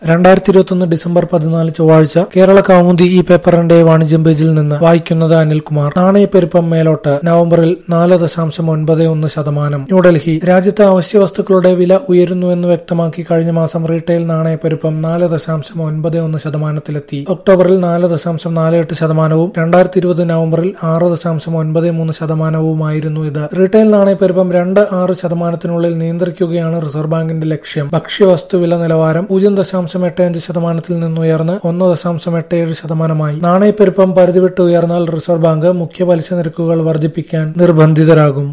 രണ്ടായിരത്തി ഇരുപത്തൊന്ന് ഡിസംബർ പതിനാല് ചൊവ്വാഴ്ച കേരള കൗമുദി ഈ പേപ്പറിന്റെ വാണിജ്യം പേജിൽ നിന്ന് വായിക്കുന്നത് അനിൽകുമാർ നാണയപ്പെരുപ്പം മേലോട്ട് നവംബറിൽ നാല് ദശാംശം ഒൻപത് ഒന്ന് ശതമാനം ന്യൂഡൽഹി രാജ്യത്ത് അവശ്യ വസ്തുക്കളുടെ വില ഉയരുന്നുവെന്ന് വ്യക്തമാക്കി കഴിഞ്ഞ മാസം റീറ്റെയിൽ നാണയപ്പെരുപ്പം നാല് ദശാംശം ഒൻപത് ഒന്ന് ശതമാനത്തിലെത്തി ഒക്ടോബറിൽ നാല് ദശാംശം നാല് എട്ട് ശതമാനവും രണ്ടായിരത്തി ഇരുപത് നവംബറിൽ ആറ് ദശാംശം ഒൻപത് മൂന്ന് ശതമാനവുമായിരുന്നു ഇത് റീറ്റെയിൽ നാണയപ്പെരുപ്പം രണ്ട് ആറ് ശതമാനത്തിനുള്ളിൽ നിയന്ത്രിക്കുകയാണ് റിസർവ് ബാങ്കിന്റെ ലക്ഷ്യം ഭക്ഷ്യവസ്തു വില നിലവാരം പൂജ്യം ദശാംശം എട്ട് അഞ്ച് ശതമാനത്തിൽ നിന്നുയർന്ന് ഒന്ന് ദശാംശം എട്ട് ഏഴ് ശതമാനമായി നാണയപ്പെരുപ്പം പരിധി വിട്ട് ഉയർന്നാൽ റിസർവ് ബാങ്ക് മുഖ്യ പലിശ നിരക്കുകൾ വർദ്ധിപ്പിക്കാൻ നിർബന്ധിതരാകും